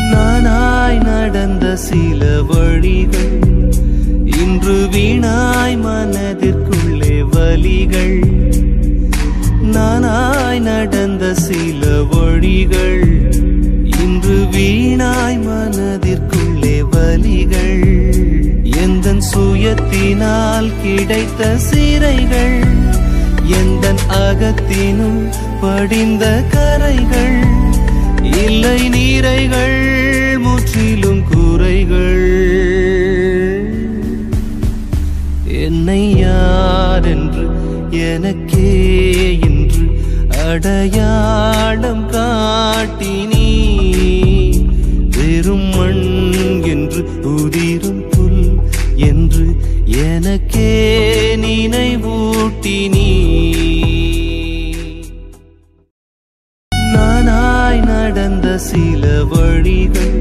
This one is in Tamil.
நானாய் நடந்த சில வழிகள் இன்று வீணாய் மனதிற்குள்ளே வலிகள் நானாய் நடந்த சில வழிகள் இன்று வீணாய் மனதிற்குள்ளே வலிகள் எந்த சுயத்தினால் கிடைத்த சிறைகள் எந்த அகத்தினும் படிந்த கரைகள் இல்லை நீரைகள் முற்றிலும் குறைகள் என்னை யார் என்று எனக்கே இன்று அடையாளம் காட்டி நீ வெறும் மண் என்று உதிரும் புல் என்று எனக்கே நினைவூட்டி நீ நானாய் நடந்த சில வழிகள்